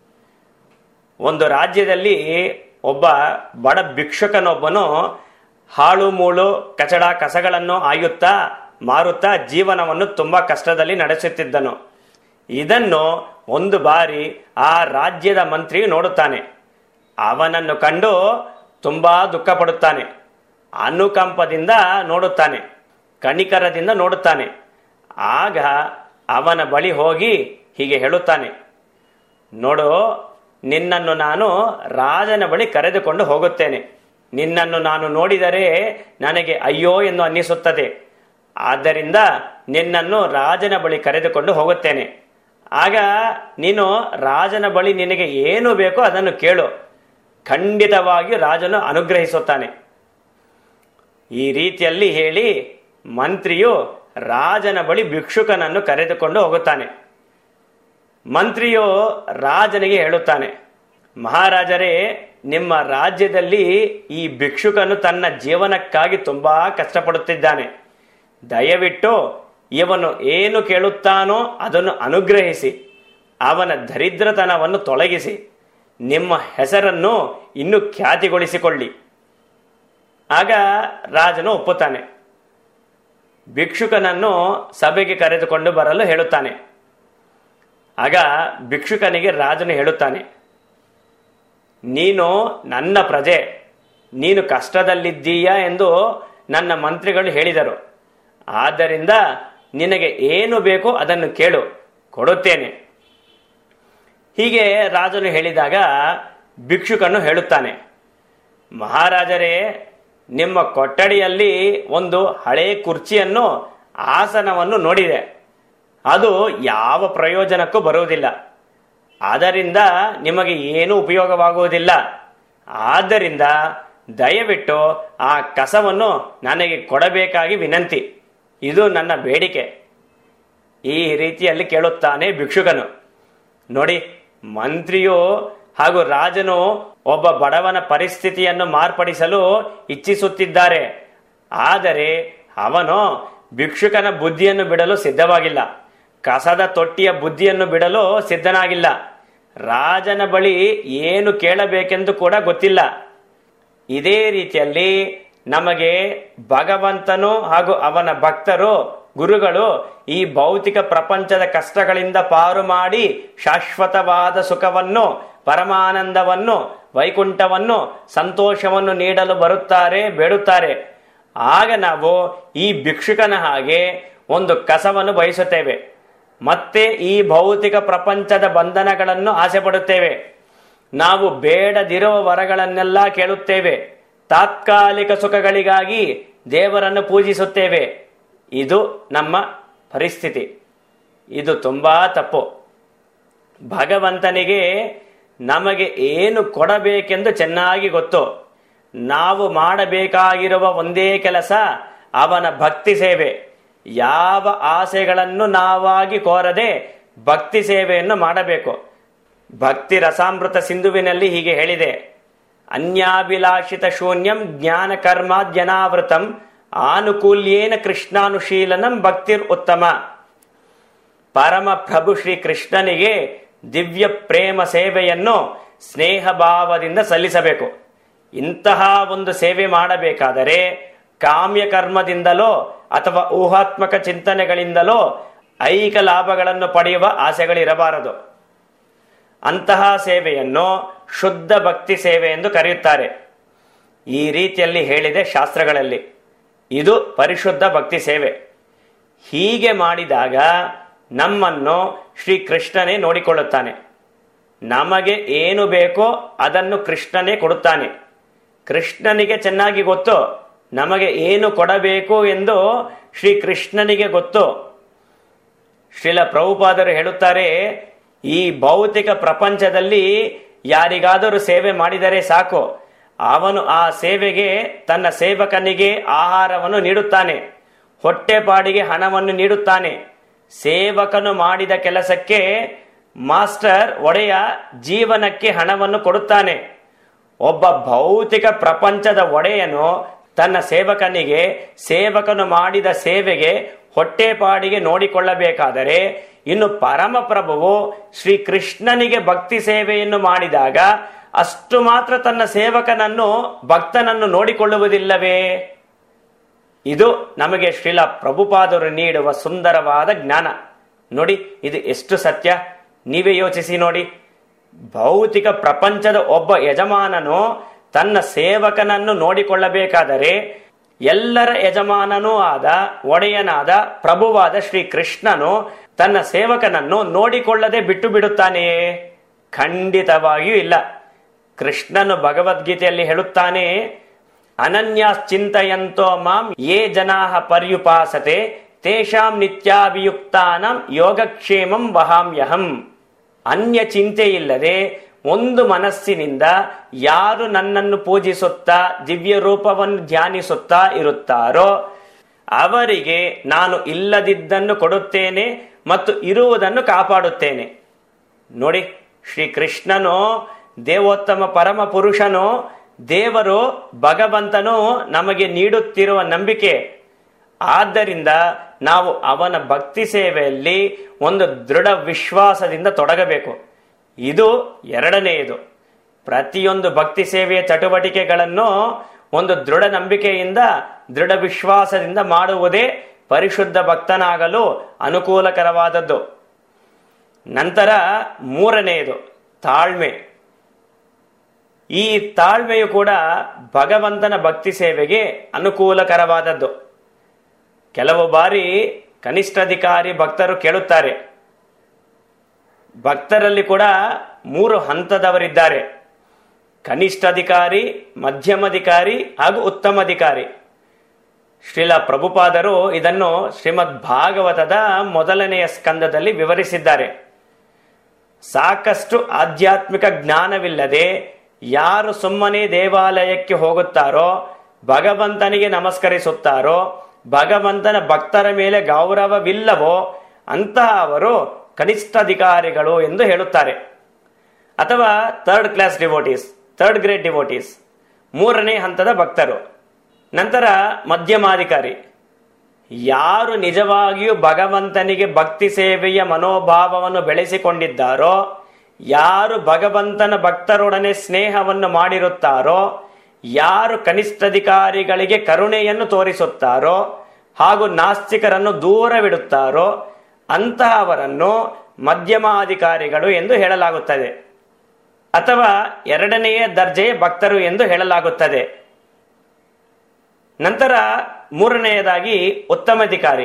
ಒಂದು ರಾಜ್ಯದಲ್ಲಿ ಒಬ್ಬ ಬಡ ಭಿಕ್ಷುಕನೊಬ್ಬನು ಹಾಳು ಮೂಳು ಕಚಡ ಕಸಗಳನ್ನು ಆಯುತ್ತಾ ಮಾರುತ್ತಾ ಜೀವನವನ್ನು ತುಂಬಾ ಕಷ್ಟದಲ್ಲಿ ನಡೆಸುತ್ತಿದ್ದನು ಇದನ್ನು ಒಂದು ಬಾರಿ ಆ ರಾಜ್ಯದ ಮಂತ್ರಿ ನೋಡುತ್ತಾನೆ ಅವನನ್ನು ಕಂಡು ತುಂಬಾ ದುಃಖ ಪಡುತ್ತಾನೆ ಅನುಕಂಪದಿಂದ ನೋಡುತ್ತಾನೆ ಕಣಿಕರದಿಂದ ನೋಡುತ್ತಾನೆ ಆಗ ಅವನ ಬಳಿ ಹೋಗಿ ಹೀಗೆ ಹೇಳುತ್ತಾನೆ ನೋಡು ನಿನ್ನನ್ನು ನಾನು ರಾಜನ ಬಳಿ ಕರೆದುಕೊಂಡು ಹೋಗುತ್ತೇನೆ ನಿನ್ನನ್ನು ನಾನು ನೋಡಿದರೆ ನನಗೆ ಅಯ್ಯೋ ಎಂದು ಅನ್ನಿಸುತ್ತದೆ ಆದ್ದರಿಂದ ನಿನ್ನನ್ನು ರಾಜನ ಬಳಿ ಕರೆದುಕೊಂಡು ಹೋಗುತ್ತೇನೆ ಆಗ ನೀನು ರಾಜನ ಬಳಿ ನಿನಗೆ ಏನು ಬೇಕೋ ಅದನ್ನು ಕೇಳು ಖಂಡಿತವಾಗಿ ರಾಜನು ಅನುಗ್ರಹಿಸುತ್ತಾನೆ ಈ ರೀತಿಯಲ್ಲಿ ಹೇಳಿ ಮಂತ್ರಿಯು ರಾಜನ ಬಳಿ ಭಿಕ್ಷುಕನನ್ನು ಕರೆದುಕೊಂಡು ಹೋಗುತ್ತಾನೆ ಮಂತ್ರಿಯು ರಾಜನಿಗೆ ಹೇಳುತ್ತಾನೆ ಮಹಾರಾಜರೇ ನಿಮ್ಮ ರಾಜ್ಯದಲ್ಲಿ ಈ ಭಿಕ್ಷುಕನು ತನ್ನ ಜೀವನಕ್ಕಾಗಿ ತುಂಬಾ ಕಷ್ಟಪಡುತ್ತಿದ್ದಾನೆ ದಯವಿಟ್ಟು ಇವನು ಏನು ಕೇಳುತ್ತಾನೋ ಅದನ್ನು ಅನುಗ್ರಹಿಸಿ ಅವನ ದರಿದ್ರತನವನ್ನು ತೊಲಗಿಸಿ ನಿಮ್ಮ ಹೆಸರನ್ನು ಇನ್ನೂ ಖ್ಯಾತಿಗೊಳಿಸಿಕೊಳ್ಳಿ ಆಗ ರಾಜನು ಒಪ್ಪುತ್ತಾನೆ ಭಿಕ್ಷುಕನನ್ನು ಸಭೆಗೆ ಕರೆದುಕೊಂಡು ಬರಲು ಹೇಳುತ್ತಾನೆ ಆಗ ಭಿಕ್ಷುಕನಿಗೆ ರಾಜನು ಹೇಳುತ್ತಾನೆ ನೀನು ನನ್ನ ಪ್ರಜೆ ನೀನು ಕಷ್ಟದಲ್ಲಿದ್ದೀಯಾ ಎಂದು ನನ್ನ ಮಂತ್ರಿಗಳು ಹೇಳಿದರು ಆದ್ದರಿಂದ ನಿನಗೆ ಏನು ಬೇಕೋ ಅದನ್ನು ಕೇಳು ಕೊಡುತ್ತೇನೆ ಹೀಗೆ ರಾಜನು ಹೇಳಿದಾಗ ಭಿಕ್ಷುಕನು ಹೇಳುತ್ತಾನೆ ಮಹಾರಾಜರೇ ನಿಮ್ಮ ಕೊಠಡಿಯಲ್ಲಿ ಒಂದು ಹಳೆ ಕುರ್ಚಿಯನ್ನು ಆಸನವನ್ನು ನೋಡಿದೆ ಅದು ಯಾವ ಪ್ರಯೋಜನಕ್ಕೂ ಬರುವುದಿಲ್ಲ ಅದರಿಂದ ನಿಮಗೆ ಏನೂ ಉಪಯೋಗವಾಗುವುದಿಲ್ಲ ಆದ್ದರಿಂದ ದಯವಿಟ್ಟು ಆ ಕಸವನ್ನು ನನಗೆ ಕೊಡಬೇಕಾಗಿ ವಿನಂತಿ ಇದು ನನ್ನ ಬೇಡಿಕೆ ಈ ರೀತಿಯಲ್ಲಿ ಕೇಳುತ್ತಾನೆ ಭಿಕ್ಷುಕನು ನೋಡಿ ಮಂತ್ರಿಯು ಹಾಗೂ ರಾಜನು ಒಬ್ಬ ಬಡವನ ಪರಿಸ್ಥಿತಿಯನ್ನು ಮಾರ್ಪಡಿಸಲು ಇಚ್ಛಿಸುತ್ತಿದ್ದಾರೆ ಆದರೆ ಅವನು ಭಿಕ್ಷುಕನ ಬುದ್ಧಿಯನ್ನು ಬಿಡಲು ಸಿದ್ಧವಾಗಿಲ್ಲ ಕಸದ ತೊಟ್ಟಿಯ ಬುದ್ಧಿಯನ್ನು ಬಿಡಲು ಸಿದ್ಧನಾಗಿಲ್ಲ ರಾಜನ ಬಳಿ ಏನು ಕೇಳಬೇಕೆಂದು ಕೂಡ ಗೊತ್ತಿಲ್ಲ ಇದೇ ರೀತಿಯಲ್ಲಿ ನಮಗೆ ಭಗವಂತನು ಹಾಗೂ ಅವನ ಭಕ್ತರು ಗುರುಗಳು ಈ ಭೌತಿಕ ಪ್ರಪಂಚದ ಕಷ್ಟಗಳಿಂದ ಪಾರು ಮಾಡಿ ಶಾಶ್ವತವಾದ ಸುಖವನ್ನು ಪರಮಾನಂದವನ್ನು ವೈಕುಂಠವನ್ನು ಸಂತೋಷವನ್ನು ನೀಡಲು ಬರುತ್ತಾರೆ ಬೇಡುತ್ತಾರೆ ಆಗ ನಾವು ಈ ಭಿಕ್ಷುಕನ ಹಾಗೆ ಒಂದು ಕಸವನ್ನು ಬಯಸುತ್ತೇವೆ ಮತ್ತೆ ಈ ಭೌತಿಕ ಪ್ರಪಂಚದ ಬಂಧನಗಳನ್ನು ಆಸೆ ಪಡುತ್ತೇವೆ ನಾವು ಬೇಡದಿರುವ ವರಗಳನ್ನೆಲ್ಲ ಕೇಳುತ್ತೇವೆ ತಾತ್ಕಾಲಿಕ ಸುಖಗಳಿಗಾಗಿ ದೇವರನ್ನು ಪೂಜಿಸುತ್ತೇವೆ ಇದು ನಮ್ಮ ಪರಿಸ್ಥಿತಿ ಇದು ತುಂಬಾ ತಪ್ಪು ಭಗವಂತನಿಗೆ ನಮಗೆ ಏನು ಕೊಡಬೇಕೆಂದು ಚೆನ್ನಾಗಿ ಗೊತ್ತು ನಾವು ಮಾಡಬೇಕಾಗಿರುವ ಒಂದೇ ಕೆಲಸ ಅವನ ಭಕ್ತಿ ಸೇವೆ ಯಾವ ಆಸೆಗಳನ್ನು ನಾವಾಗಿ ಕೋರದೆ ಭಕ್ತಿ ಸೇವೆಯನ್ನು ಮಾಡಬೇಕು ಭಕ್ತಿ ರಸಾಮೃತ ಸಿಂಧುವಿನಲ್ಲಿ ಹೀಗೆ ಹೇಳಿದೆ ಅನ್ಯಾಭಿಲಾಷಿತ ಶೂನ್ಯಂ ಜ್ಞಾನ ಕರ್ಮಾದ್ಯನಾವೃತಂ ಆನುಕೂಲ್ಯೇನ ಕೃಷ್ಣಾನುಶೀಲನಂ ಭಕ್ತಿರ್ ಉತ್ತಮ ಪರಮ ಪ್ರಭು ಶ್ರೀ ಕೃಷ್ಣನಿಗೆ ದಿವ್ಯ ಪ್ರೇಮ ಸೇವೆಯನ್ನು ಸ್ನೇಹ ಭಾವದಿಂದ ಸಲ್ಲಿಸಬೇಕು ಇಂತಹ ಒಂದು ಸೇವೆ ಮಾಡಬೇಕಾದರೆ ಕಾಮ್ಯ ಕರ್ಮದಿಂದಲೋ ಅಥವಾ ಊಹಾತ್ಮಕ ಚಿಂತನೆಗಳಿಂದಲೋ ಐಕ ಲಾಭಗಳನ್ನು ಪಡೆಯುವ ಆಸೆಗಳಿರಬಾರದು ಅಂತಹ ಸೇವೆಯನ್ನು ಶುದ್ಧ ಭಕ್ತಿ ಸೇವೆ ಎಂದು ಕರೆಯುತ್ತಾರೆ ಈ ರೀತಿಯಲ್ಲಿ ಹೇಳಿದೆ ಶಾಸ್ತ್ರಗಳಲ್ಲಿ ಇದು ಪರಿಶುದ್ಧ ಭಕ್ತಿ ಸೇವೆ ಹೀಗೆ ಮಾಡಿದಾಗ ನಮ್ಮನ್ನು ಶ್ರೀ ಕೃಷ್ಣನೇ ನೋಡಿಕೊಳ್ಳುತ್ತಾನೆ ನಮಗೆ ಏನು ಬೇಕೋ ಅದನ್ನು ಕೃಷ್ಣನೇ ಕೊಡುತ್ತಾನೆ ಕೃಷ್ಣನಿಗೆ ಚೆನ್ನಾಗಿ ಗೊತ್ತು ನಮಗೆ ಏನು ಕೊಡಬೇಕು ಎಂದು ಶ್ರೀ ಕೃಷ್ಣನಿಗೆ ಗೊತ್ತು ಶ್ರೀಲ ಪ್ರಭುಪಾದರು ಹೇಳುತ್ತಾರೆ ಈ ಭೌತಿಕ ಪ್ರಪಂಚದಲ್ಲಿ ಯಾರಿಗಾದರೂ ಸೇವೆ ಮಾಡಿದರೆ ಸಾಕು ಅವನು ಆ ಸೇವೆಗೆ ತನ್ನ ಸೇವಕನಿಗೆ ಆಹಾರವನ್ನು ನೀಡುತ್ತಾನೆ ಹೊಟ್ಟೆಪಾಡಿಗೆ ಹಣವನ್ನು ನೀಡುತ್ತಾನೆ ಸೇವಕನು ಮಾಡಿದ ಕೆಲಸಕ್ಕೆ ಮಾಸ್ಟರ್ ಒಡೆಯ ಜೀವನಕ್ಕೆ ಹಣವನ್ನು ಕೊಡುತ್ತಾನೆ ಒಬ್ಬ ಭೌತಿಕ ಪ್ರಪಂಚದ ಒಡೆಯನು ತನ್ನ ಸೇವಕನಿಗೆ ಸೇವಕನು ಮಾಡಿದ ಸೇವೆಗೆ ಹೊಟ್ಟೆಪಾಡಿಗೆ ನೋಡಿಕೊಳ್ಳಬೇಕಾದರೆ ಇನ್ನು ಪರಮಪ್ರಭುವು ಶ್ರೀ ಕೃಷ್ಣನಿಗೆ ಭಕ್ತಿ ಸೇವೆಯನ್ನು ಮಾಡಿದಾಗ ಅಷ್ಟು ಮಾತ್ರ ತನ್ನ ಸೇವಕನನ್ನು ಭಕ್ತನನ್ನು ನೋಡಿಕೊಳ್ಳುವುದಿಲ್ಲವೇ ಇದು ನಮಗೆ ಶ್ರೀಲ ಪ್ರಭುಪಾದರು ನೀಡುವ ಸುಂದರವಾದ ಜ್ಞಾನ ನೋಡಿ ಇದು ಎಷ್ಟು ಸತ್ಯ ನೀವೇ ಯೋಚಿಸಿ ನೋಡಿ ಭೌತಿಕ ಪ್ರಪಂಚದ ಒಬ್ಬ ಯಜಮಾನನು ತನ್ನ ಸೇವಕನನ್ನು ನೋಡಿಕೊಳ್ಳಬೇಕಾದರೆ ಎಲ್ಲರ ಯಜಮಾನನೂ ಆದ ಒಡೆಯನಾದ ಪ್ರಭುವಾದ ಶ್ರೀ ಕೃಷ್ಣನು ತನ್ನ ಸೇವಕನನ್ನು ನೋಡಿಕೊಳ್ಳದೆ ಬಿಟ್ಟು ಬಿಡುತ್ತಾನೆಯೇ ಖಂಡಿತವಾಗಿಯೂ ಇಲ್ಲ ಕೃಷ್ಣನು ಭಗವದ್ಗೀತೆಯಲ್ಲಿ ಹೇಳುತ್ತಾನೆ ಅನನ್ಯಾಶ್ಚಿಂತಯಂತೋ ಮಾಂ ಯೇ ಜನಾಹ ಪರ್ಯುಪಾಸತೆ ತೇಷಾಂ ನಿತ್ಯಾಭಿಯುಕ್ತಾನಂ ಯೋಗಕ್ಷೇಮಂ ವಹಾಮ್ಯಹಂ ಅನ್ಯ ಚಿಂತೆ ಇಲ್ಲದೆ ಒಂದು ಮನಸ್ಸಿನಿಂದ ಯಾರು ನನ್ನನ್ನು ಪೂಜಿಸುತ್ತಾ ದಿವ್ಯ ರೂಪವನ್ನು ಧ್ಯಾನಿಸುತ್ತಾ ಇರುತ್ತಾರೋ ಅವರಿಗೆ ನಾನು ಇಲ್ಲದಿದ್ದನ್ನು ಕೊಡುತ್ತೇನೆ ಮತ್ತು ಇರುವುದನ್ನು ಕಾಪಾಡುತ್ತೇನೆ ನೋಡಿ ಶ್ರೀ ಕೃಷ್ಣನು ದೇವೋತ್ತಮ ಪರಮ ಪುರುಷನು ದೇವರು ಭಗವಂತನು ನಮಗೆ ನೀಡುತ್ತಿರುವ ನಂಬಿಕೆ ಆದ್ದರಿಂದ ನಾವು ಅವನ ಭಕ್ತಿ ಸೇವೆಯಲ್ಲಿ ಒಂದು ದೃಢ ವಿಶ್ವಾಸದಿಂದ ತೊಡಗಬೇಕು ಇದು ಎರಡನೆಯದು ಪ್ರತಿಯೊಂದು ಭಕ್ತಿ ಸೇವೆಯ ಚಟುವಟಿಕೆಗಳನ್ನು ಒಂದು ದೃಢ ನಂಬಿಕೆಯಿಂದ ದೃಢ ವಿಶ್ವಾಸದಿಂದ ಮಾಡುವುದೇ ಪರಿಶುದ್ಧ ಭಕ್ತನಾಗಲು ಅನುಕೂಲಕರವಾದದ್ದು ನಂತರ ಮೂರನೆಯದು ತಾಳ್ಮೆ ಈ ತಾಳ್ಮೆಯು ಕೂಡ ಭಗವಂತನ ಭಕ್ತಿ ಸೇವೆಗೆ ಅನುಕೂಲಕರವಾದದ್ದು ಕೆಲವು ಬಾರಿ ಕನಿಷ್ಠಾಧಿಕಾರಿ ಭಕ್ತರು ಕೇಳುತ್ತಾರೆ ಭಕ್ತರಲ್ಲಿ ಕೂಡ ಮೂರು ಹಂತದವರಿದ್ದಾರೆ ಕನಿಷ್ಠಾಧಿಕಾರಿ ಮಧ್ಯಮಾಧಿಕಾರಿ ಹಾಗೂ ಉತ್ತಮಾಧಿಕಾರಿ ಶ್ರೀಲ ಪ್ರಭುಪಾದರು ಇದನ್ನು ಶ್ರೀಮದ್ ಭಾಗವತದ ಮೊದಲನೆಯ ಸ್ಕಂದದಲ್ಲಿ ವಿವರಿಸಿದ್ದಾರೆ ಸಾಕಷ್ಟು ಆಧ್ಯಾತ್ಮಿಕ ಜ್ಞಾನವಿಲ್ಲದೆ ಯಾರು ಸುಮ್ಮನೆ ದೇವಾಲಯಕ್ಕೆ ಹೋಗುತ್ತಾರೋ ಭಗವಂತನಿಗೆ ನಮಸ್ಕರಿಸುತ್ತಾರೋ ಭಗವಂತನ ಭಕ್ತರ ಮೇಲೆ ಗೌರವವಿಲ್ಲವೋ ಅಂತಹ ಅವರು ಕನಿಷ್ಠಾಧಿಕಾರಿಗಳು ಎಂದು ಹೇಳುತ್ತಾರೆ ಅಥವಾ third class devotees third grade devotees ಮೂರನೇ ಹಂತದ ಭಕ್ತರು ನಂತರ ಮಧ್ಯಮಾಧಿಕಾರಿ ಯಾರು ನಿಜವಾಗಿಯೂ ಭಗವಂತನಿಗೆ ಭಕ್ತಿ ಸೇವೆಯ ಮನೋಭಾವವನ್ನು ಬೆಳೆಸಿಕೊಂಡಿದ್ದಾರೋ ಯಾರು ಭಗವಂತನ ಭಕ್ತರೊಡನೆ ಸ್ನೇಹವನ್ನು ಮಾಡಿರುತ್ತಾರೋ ಯಾರು ಕನಿಷ್ಠಾಧಿಕಾರಿಗಳಿಗೆ ಕರುಣೆಯನ್ನು ತೋರಿಸುತ್ತಾರೋ ಹಾಗೂ ನಾಸ್ತಿಕರನ್ನು ದೂರವಿಡುತ್ತಾರೋ ಅಂತಹವರನ್ನು ಮಧ್ಯಮಾಧಿಕಾರಿಗಳು ಎಂದು ಹೇಳಲಾಗುತ್ತದೆ ಅಥವಾ ಎರಡನೆಯ ದರ್ಜೆಯ ಭಕ್ತರು ಎಂದು ಹೇಳಲಾಗುತ್ತದೆ ನಂತರ ಮೂರನೆಯದಾಗಿ ಉತ್ತಮಾಧಿಕಾರಿ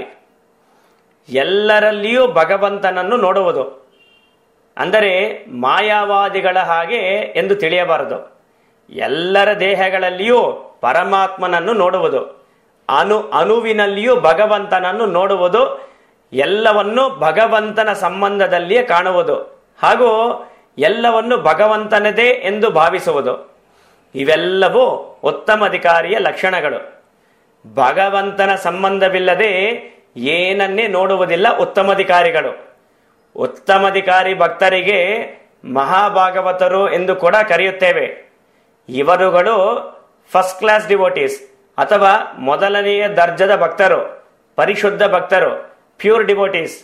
ಎಲ್ಲರಲ್ಲಿಯೂ ಭಗವಂತನನ್ನು ನೋಡುವುದು ಅಂದರೆ ಮಾಯಾವಾದಿಗಳ ಹಾಗೆ ಎಂದು ತಿಳಿಯಬಾರದು ಎಲ್ಲರ ದೇಹಗಳಲ್ಲಿಯೂ ಪರಮಾತ್ಮನನ್ನು ನೋಡುವುದು ಅನು ಅಣುವಿನಲ್ಲಿಯೂ ಭಗವಂತನನ್ನು ನೋಡುವುದು ಎಲ್ಲವನ್ನು ಭಗವಂತನ ಸಂಬಂಧದಲ್ಲಿಯೇ ಕಾಣುವುದು ಹಾಗೂ ಎಲ್ಲವನ್ನು ಭಗವಂತನದೇ ಎಂದು ಭಾವಿಸುವುದು ಇವೆಲ್ಲವೂ ಉತ್ತಮಾಧಿಕಾರಿಯ ಲಕ್ಷಣಗಳು ಭಗವಂತನ ಸಂಬಂಧವಿಲ್ಲದೆ ಏನನ್ನೇ ನೋಡುವುದಿಲ್ಲ ಉತ್ತಮಾಧಿಕಾರಿಗಳು ಉತ್ತಮಾಧಿಕಾರಿ ಭಕ್ತರಿಗೆ ಮಹಾಭಾಗವತರು ಎಂದು ಕೂಡ ಕರೆಯುತ್ತೇವೆ ಇವರುಗಳು ಫಸ್ಟ್ ಕ್ಲಾಸ್ ಡಿವೋಟೀಸ್ ಅಥವಾ ಮೊದಲನೆಯ ದರ್ಜದ ಭಕ್ತರು ಪರಿಶುದ್ಧ ಭಕ್ತರು ಪ್ಯೂರ್ ಡಿವೋಟೀಸ್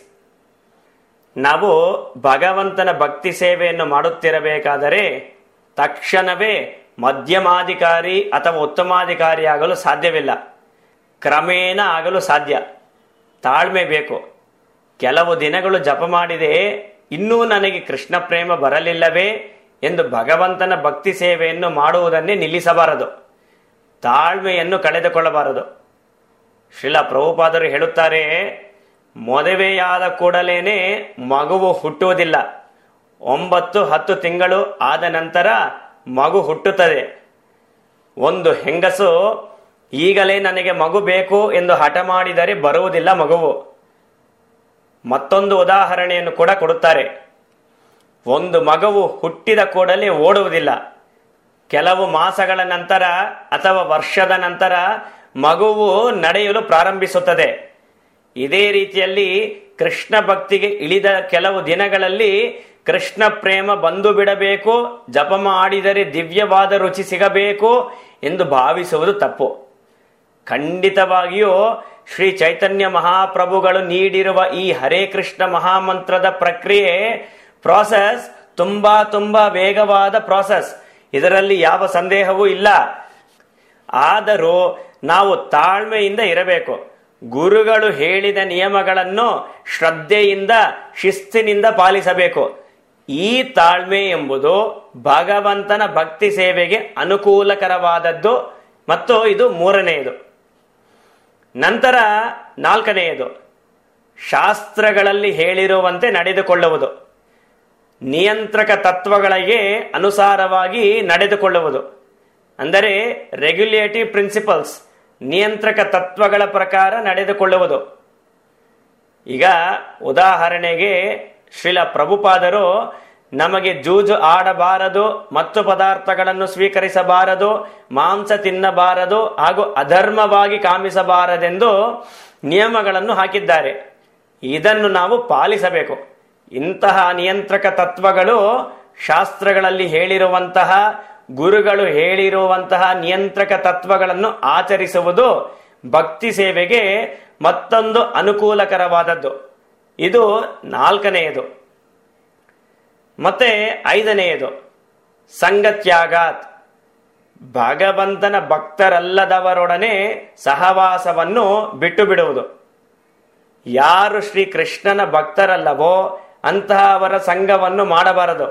ನಾವು ಭಗವಂತನ ಭಕ್ತಿ ಸೇವೆಯನ್ನು ಮಾಡುತ್ತಿರಬೇಕಾದರೆ ತಕ್ಷಣವೇ ಮಧ್ಯಮಾಧಿಕಾರಿ ಅಥವಾ ಉತ್ತಮಾಧಿಕಾರಿ ಆಗಲು ಸಾಧ್ಯವಿಲ್ಲ ಕ್ರಮೇಣ ಆಗಲು ಸಾಧ್ಯ ತಾಳ್ಮೆ ಬೇಕು ಕೆಲವು ದಿನಗಳು ಜಪ ಮಾಡಿದೆ ಇನ್ನೂ ನನಗೆ ಕೃಷ್ಣ ಪ್ರೇಮ ಬರಲಿಲ್ಲವೇ ಎಂದು ಭಗವಂತನ ಭಕ್ತಿ ಸೇವೆಯನ್ನು ಮಾಡುವುದನ್ನೇ ನಿಲ್ಲಿಸಬಾರದು ತಾಳ್ಮೆಯನ್ನು ಕಳೆದುಕೊಳ್ಳಬಾರದು ಶ್ರೀಲ ಪ್ರಭುಪಾದರು ಹೇಳುತ್ತಾರೆ ಮದುವೆಯಾದ ಕೂಡಲೇನೆ ಮಗುವು ಹುಟ್ಟುವುದಿಲ್ಲ ಒಂಬತ್ತು ಹತ್ತು ತಿಂಗಳು ಆದ ನಂತರ ಮಗು ಹುಟ್ಟುತ್ತದೆ ಒಂದು ಹೆಂಗಸು ಈಗಲೇ ನನಗೆ ಮಗು ಬೇಕು ಎಂದು ಹಠ ಮಾಡಿದರೆ ಬರುವುದಿಲ್ಲ ಮಗುವು ಮತ್ತೊಂದು ಉದಾಹರಣೆಯನ್ನು ಕೂಡ ಕೊಡುತ್ತಾರೆ ಒಂದು ಮಗುವು ಹುಟ್ಟಿದ ಕೂಡಲೇ ಓಡುವುದಿಲ್ಲ ಕೆಲವು ಮಾಸಗಳ ನಂತರ ಅಥವಾ ವರ್ಷದ ನಂತರ ಮಗುವು ನಡೆಯಲು ಪ್ರಾರಂಭಿಸುತ್ತದೆ ಇದೇ ರೀತಿಯಲ್ಲಿ ಕೃಷ್ಣ ಭಕ್ತಿಗೆ ಇಳಿದ ಕೆಲವು ದಿನಗಳಲ್ಲಿ ಕೃಷ್ಣ ಪ್ರೇಮ ಬಂದು ಬಿಡಬೇಕು ಜಪ ಮಾಡಿದರೆ ದಿವ್ಯವಾದ ರುಚಿ ಸಿಗಬೇಕು ಎಂದು ಭಾವಿಸುವುದು ತಪ್ಪು ಖಂಡಿತವಾಗಿಯೂ ಶ್ರೀ ಚೈತನ್ಯ ಮಹಾಪ್ರಭುಗಳು ನೀಡಿರುವ ಈ ಹರೇ ಕೃಷ್ಣ ಮಹಾಮಂತ್ರದ ಪ್ರಕ್ರಿಯೆ ಪ್ರಾಸೆಸ್ ತುಂಬಾ ತುಂಬಾ ವೇಗವಾದ ಪ್ರಾಸೆಸ್ ಇದರಲ್ಲಿ ಯಾವ ಸಂದೇಹವೂ ಇಲ್ಲ ಆದರೂ ನಾವು ತಾಳ್ಮೆಯಿಂದ ಇರಬೇಕು ಗುರುಗಳು ಹೇಳಿದ ನಿಯಮಗಳನ್ನು ಶ್ರದ್ಧೆಯಿಂದ ಶಿಸ್ತಿನಿಂದ ಪಾಲಿಸಬೇಕು ಈ ತಾಳ್ಮೆ ಎಂಬುದು ಭಗವಂತನ ಭಕ್ತಿ ಸೇವೆಗೆ ಅನುಕೂಲಕರವಾದದ್ದು ಮತ್ತು ಇದು ಮೂರನೆಯದು ನಂತರ ನಾಲ್ಕನೆಯದು ಶಾಸ್ತ್ರಗಳಲ್ಲಿ ಹೇಳಿರುವಂತೆ ನಡೆದುಕೊಳ್ಳುವುದು ನಿಯಂತ್ರಕ ತತ್ವಗಳಿಗೆ ಅನುಸಾರವಾಗಿ ನಡೆದುಕೊಳ್ಳುವುದು ಅಂದರೆ ರೆಗ್ಯುಲೇಟಿವ್ ಪ್ರಿನ್ಸಿಪಲ್ಸ್ ನಿಯಂತ್ರಕ ತತ್ವಗಳ ಪ್ರಕಾರ ನಡೆದುಕೊಳ್ಳುವುದು ಈಗ ಉದಾಹರಣೆಗೆ ಶ್ರೀಲ ಪ್ರಭುಪಾದರು ನಮಗೆ ಜೂಜು ಆಡಬಾರದು ಮತ್ತು ಪದಾರ್ಥಗಳನ್ನು ಸ್ವೀಕರಿಸಬಾರದು ಮಾಂಸ ತಿನ್ನಬಾರದು ಹಾಗೂ ಅಧರ್ಮವಾಗಿ ಕಾಮಿಸಬಾರದೆಂದು ನಿಯಮಗಳನ್ನು ಹಾಕಿದ್ದಾರೆ ಇದನ್ನು ನಾವು ಪಾಲಿಸಬೇಕು ಇಂತಹ ನಿಯಂತ್ರಕ ತತ್ವಗಳು ಶಾಸ್ತ್ರಗಳಲ್ಲಿ ಹೇಳಿರುವಂತಹ ಗುರುಗಳು ಹೇಳಿರುವಂತಹ ನಿಯಂತ್ರಕ ತತ್ವಗಳನ್ನು ಆಚರಿಸುವುದು ಭಕ್ತಿ ಸೇವೆಗೆ ಮತ್ತೊಂದು ಅನುಕೂಲಕರವಾದದ್ದು ಇದು ನಾಲ್ಕನೆಯದು ಮತ್ತೆ ಐದನೆಯದು ಸಂಗತ್ಯಾಗಾತ್ ಭಗವಂತನ ಭಕ್ತರಲ್ಲದವರೊಡನೆ ಸಹವಾಸವನ್ನು ಬಿಟ್ಟು ಬಿಡುವುದು ಯಾರು ಶ್ರೀ ಕೃಷ್ಣನ ಭಕ್ತರಲ್ಲವೋ ಅಂತಹ ಅವರ ಸಂಘವನ್ನು ಮಾಡಬಾರದು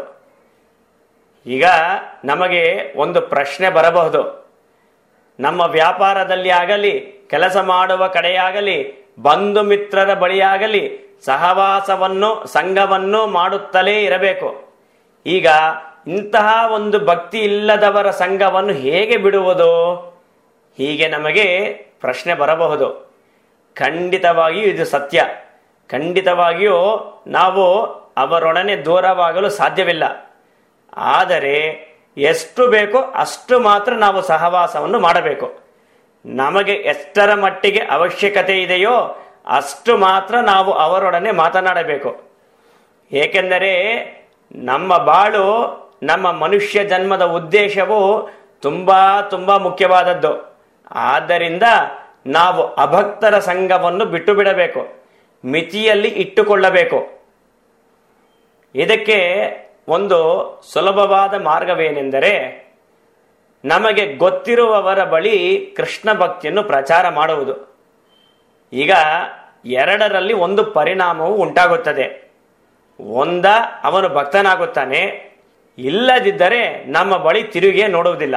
ಈಗ ನಮಗೆ ಒಂದು ಪ್ರಶ್ನೆ ಬರಬಹುದು ನಮ್ಮ ವ್ಯಾಪಾರದಲ್ಲಿ ಆಗಲಿ ಕೆಲಸ ಮಾಡುವ ಕಡೆಯಾಗಲಿ ಬಂಧು ಮಿತ್ರರ ಬಳಿಯಾಗಲಿ ಸಹವಾಸವನ್ನು ಸಂಘವನ್ನು ಮಾಡುತ್ತಲೇ ಇರಬೇಕು ಈಗ ಇಂತಹ ಒಂದು ಭಕ್ತಿ ಇಲ್ಲದವರ ಸಂಘವನ್ನು ಹೇಗೆ ಬಿಡುವುದು ಹೀಗೆ ನಮಗೆ ಪ್ರಶ್ನೆ ಬರಬಹುದು ಖಂಡಿತವಾಗಿಯೂ ಇದು ಸತ್ಯ ಖಂಡಿತವಾಗಿಯೂ ನಾವು ಅವರೊಡನೆ ದೂರವಾಗಲು ಸಾಧ್ಯವಿಲ್ಲ ಆದರೆ ಎಷ್ಟು ಬೇಕೋ ಅಷ್ಟು ಮಾತ್ರ ನಾವು ಸಹವಾಸವನ್ನು ಮಾಡಬೇಕು ನಮಗೆ ಎಷ್ಟರ ಮಟ್ಟಿಗೆ ಅವಶ್ಯಕತೆ ಇದೆಯೋ ಅಷ್ಟು ಮಾತ್ರ ನಾವು ಅವರೊಡನೆ ಮಾತನಾಡಬೇಕು ಏಕೆಂದರೆ ನಮ್ಮ ಬಾಳು ನಮ್ಮ ಮನುಷ್ಯ ಜನ್ಮದ ಉದ್ದೇಶವು ತುಂಬಾ ತುಂಬಾ ಮುಖ್ಯವಾದದ್ದು ಆದ್ದರಿಂದ ನಾವು ಅಭಕ್ತರ ಸಂಘವನ್ನು ಬಿಟ್ಟು ಬಿಡಬೇಕು ಮಿತಿಯಲ್ಲಿ ಇಟ್ಟುಕೊಳ್ಳಬೇಕು ಇದಕ್ಕೆ ಒಂದು ಸುಲಭವಾದ ಮಾರ್ಗವೇನೆಂದರೆ ನಮಗೆ ಗೊತ್ತಿರುವವರ ಬಳಿ ಕೃಷ್ಣ ಭಕ್ತಿಯನ್ನು ಪ್ರಚಾರ ಮಾಡುವುದು ಈಗ ಎರಡರಲ್ಲಿ ಒಂದು ಪರಿಣಾಮವು ಉಂಟಾಗುತ್ತದೆ ಒಂದ ಅವನು ಭಕ್ತನಾಗುತ್ತಾನೆ ಇಲ್ಲದಿದ್ದರೆ ನಮ್ಮ ಬಳಿ ತಿರುಗಿಯೇ ನೋಡುವುದಿಲ್ಲ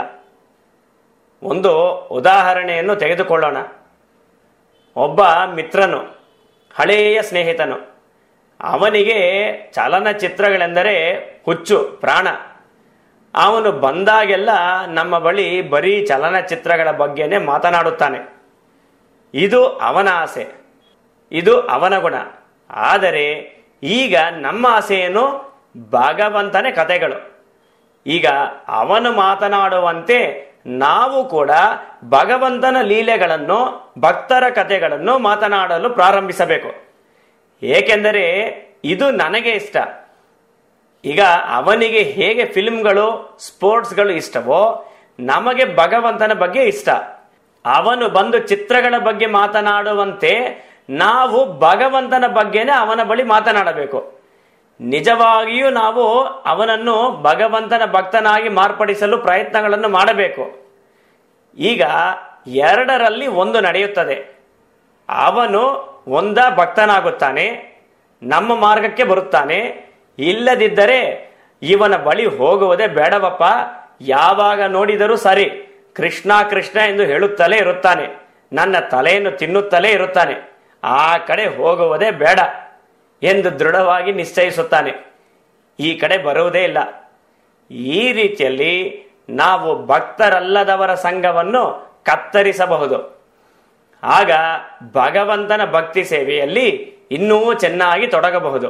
ಒಂದು ಉದಾಹರಣೆಯನ್ನು ತೆಗೆದುಕೊಳ್ಳೋಣ ಒಬ್ಬ ಮಿತ್ರನು ಹಳೆಯ ಸ್ನೇಹಿತನು ಅವನಿಗೆ ಚಲನಚಿತ್ರಗಳೆಂದರೆ ಹುಚ್ಚು ಪ್ರಾಣ ಅವನು ಬಂದಾಗೆಲ್ಲ ನಮ್ಮ ಬಳಿ ಬರೀ ಚಲನಚಿತ್ರಗಳ ಬಗ್ಗೆನೇ ಮಾತನಾಡುತ್ತಾನೆ ಇದು ಅವನ ಆಸೆ ಇದು ಅವನ ಗುಣ ಆದರೆ ಈಗ ನಮ್ಮ ಆಸೆ ಏನು ಭಗವಂತನೇ ಕತೆಗಳು ಈಗ ಅವನು ಮಾತನಾಡುವಂತೆ ನಾವು ಕೂಡ ಭಗವಂತನ ಲೀಲೆಗಳನ್ನು ಭಕ್ತರ ಕಥೆಗಳನ್ನು ಮಾತನಾಡಲು ಪ್ರಾರಂಭಿಸಬೇಕು ಏಕೆಂದರೆ ಇದು ನನಗೆ ಇಷ್ಟ ಈಗ ಅವನಿಗೆ ಹೇಗೆ ಫಿಲ್ಮ್ಗಳು ಸ್ಪೋರ್ಟ್ಸ್ಗಳು ಇಷ್ಟವೋ ನಮಗೆ ಭಗವಂತನ ಬಗ್ಗೆ ಇಷ್ಟ ಅವನು ಬಂದು ಚಿತ್ರಗಳ ಬಗ್ಗೆ ಮಾತನಾಡುವಂತೆ ನಾವು ಭಗವಂತನ ಬಗ್ಗೆನೇ ಅವನ ಬಳಿ ಮಾತನಾಡಬೇಕು ನಿಜವಾಗಿಯೂ ನಾವು ಅವನನ್ನು ಭಗವಂತನ ಭಕ್ತನಾಗಿ ಮಾರ್ಪಡಿಸಲು ಪ್ರಯತ್ನಗಳನ್ನು ಮಾಡಬೇಕು ಈಗ ಎರಡರಲ್ಲಿ ಒಂದು ನಡೆಯುತ್ತದೆ ಅವನು ಒಂದ ಭಕ್ತನಾಗುತ್ತಾನೆ ನಮ್ಮ ಮಾರ್ಗಕ್ಕೆ ಬರುತ್ತಾನೆ ಇಲ್ಲದಿದ್ದರೆ ಇವನ ಬಳಿ ಹೋಗುವುದೇ ಬೇಡವಪ್ಪ ಯಾವಾಗ ನೋಡಿದರೂ ಸರಿ ಕೃಷ್ಣ ಕೃಷ್ಣ ಎಂದು ಹೇಳುತ್ತಲೇ ಇರುತ್ತಾನೆ ನನ್ನ ತಲೆಯನ್ನು ತಿನ್ನುತ್ತಲೇ ಇರುತ್ತಾನೆ ಆ ಕಡೆ ಹೋಗುವುದೇ ಬೇಡ ಎಂದು ದೃಢವಾಗಿ ನಿಶ್ಚಯಿಸುತ್ತಾನೆ ಈ ಕಡೆ ಬರುವುದೇ ಇಲ್ಲ ಈ ರೀತಿಯಲ್ಲಿ ನಾವು ಭಕ್ತರಲ್ಲದವರ ಸಂಘವನ್ನು ಕತ್ತರಿಸಬಹುದು ಆಗ ಭಗವಂತನ ಭಕ್ತಿ ಸೇವೆಯಲ್ಲಿ ಇನ್ನೂ ಚೆನ್ನಾಗಿ ತೊಡಗಬಹುದು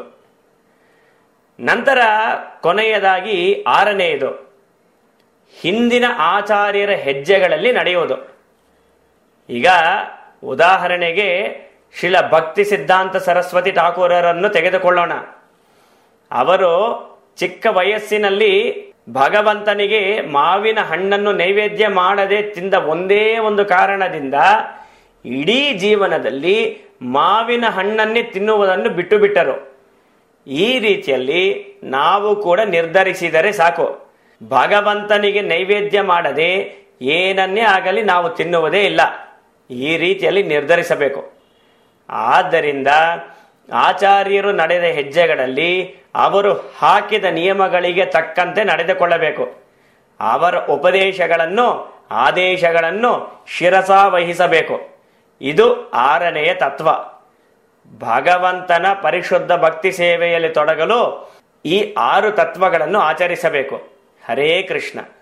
ನಂತರ ಕೊನೆಯದಾಗಿ ಆರನೆಯದು ಹಿಂದಿನ ಆಚಾರ್ಯರ ಹೆಜ್ಜೆಗಳಲ್ಲಿ ನಡೆಯುವುದು ಈಗ ಉದಾಹರಣೆಗೆ ಶಿಲ ಭಕ್ತಿ ಸಿದ್ಧಾಂತ ಸರಸ್ವತಿ ಠಾಕೂರರನ್ನು ತೆಗೆದುಕೊಳ್ಳೋಣ ಅವರು ಚಿಕ್ಕ ವಯಸ್ಸಿನಲ್ಲಿ ಭಗವಂತನಿಗೆ ಮಾವಿನ ಹಣ್ಣನ್ನು ನೈವೇದ್ಯ ಮಾಡದೆ ತಿಂದ ಒಂದೇ ಒಂದು ಕಾರಣದಿಂದ ಇಡೀ ಜೀವನದಲ್ಲಿ ಮಾವಿನ ಹಣ್ಣನ್ನೇ ತಿನ್ನುವುದನ್ನು ಬಿಟ್ಟು ಬಿಟ್ಟರು ಈ ರೀತಿಯಲ್ಲಿ ನಾವು ಕೂಡ ನಿರ್ಧರಿಸಿದರೆ ಸಾಕು ಭಗವಂತನಿಗೆ ನೈವೇದ್ಯ ಮಾಡದೆ ಏನನ್ನೇ ಆಗಲಿ ನಾವು ತಿನ್ನುವುದೇ ಇಲ್ಲ ಈ ರೀತಿಯಲ್ಲಿ ನಿರ್ಧರಿಸಬೇಕು ಆದ್ದರಿಂದ ಆಚಾರ್ಯರು ನಡೆದ ಹೆಜ್ಜೆಗಳಲ್ಲಿ ಅವರು ಹಾಕಿದ ನಿಯಮಗಳಿಗೆ ತಕ್ಕಂತೆ ನಡೆದುಕೊಳ್ಳಬೇಕು ಅವರ ಉಪದೇಶಗಳನ್ನು ಆದೇಶಗಳನ್ನು ಶಿರಸ ವಹಿಸಬೇಕು ಇದು ಆರನೆಯ ತತ್ವ ಭಗವಂತನ ಪರಿಶುದ್ಧ ಭಕ್ತಿ ಸೇವೆಯಲ್ಲಿ ತೊಡಗಲು ಈ ಆರು ತತ್ವಗಳನ್ನು ಆಚರಿಸಬೇಕು ಹರೇ ಕೃಷ್ಣ